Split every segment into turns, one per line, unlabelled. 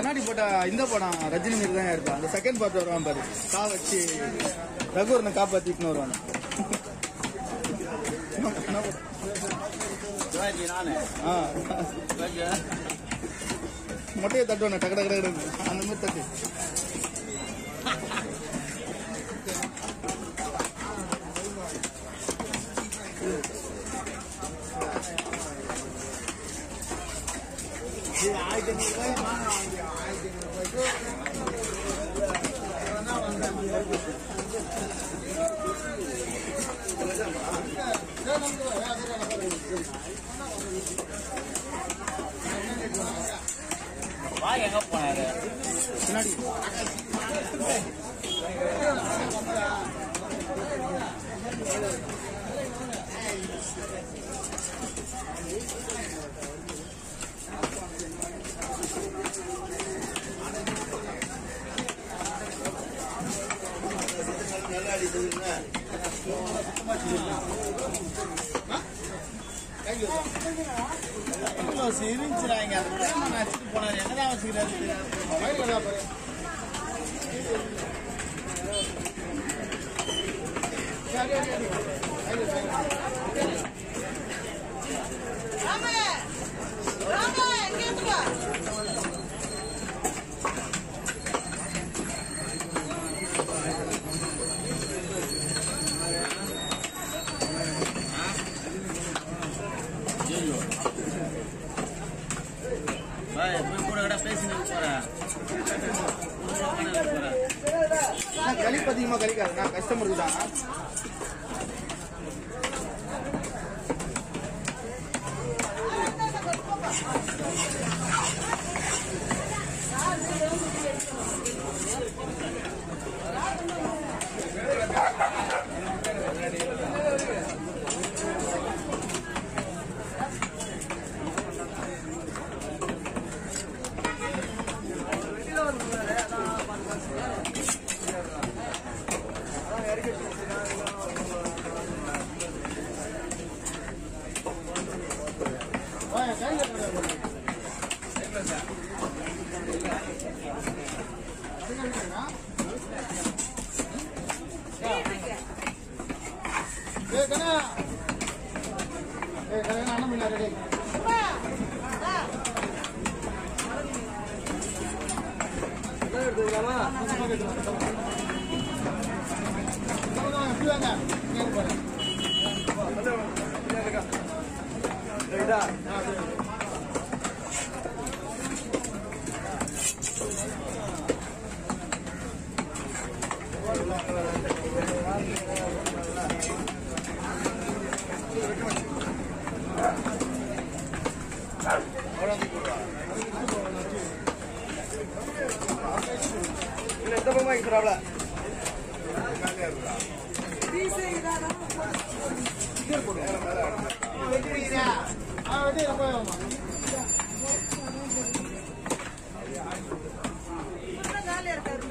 கண்ணாடி போட்ட இந்த படம் ரஜினி மாரி தான் இருப்பான் அந்த செகண்ட் பார்ட் வருவான் பாரு கா வச்சு ரகுவரனை காப்பாத்திட்டு வருவான்
சிவாஜி நானு
ஆ
சிவாஜி
மொட்டையை தட்டுவானே டக்கு டக்கு டக்கு அந்த மாதிரி தட்டு
வா எங்க போனாரு
பின்னாடி
இருந்துச்சுறாங்க அது பிரேமா நடிச்சுட்டு போனாரு என்னதான் வச்சுக்கிறாரு
ராமே ராமே இங்க இருந்துக்கோ
போய் கூட கூட பேசிட்டு போறேன் போறேன்
நான் கழிப்பு அதிகமா கழிக்காது நான் கஸ்டமருக்கு தான் ஏய் கண்ணா ஏய் கண்ணா அண்ணன் மீனா ரெடி இல்ல இந்த பக்கமா இருக்கிறாப்ல
காலியா இருக்காரு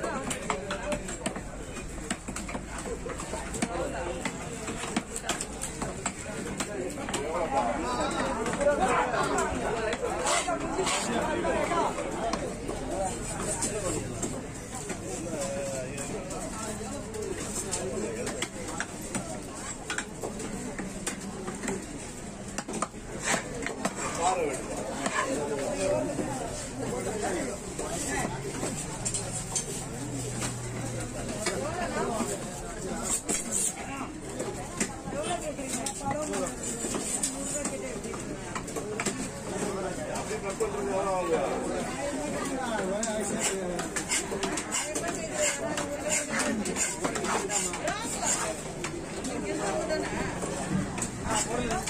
ஆ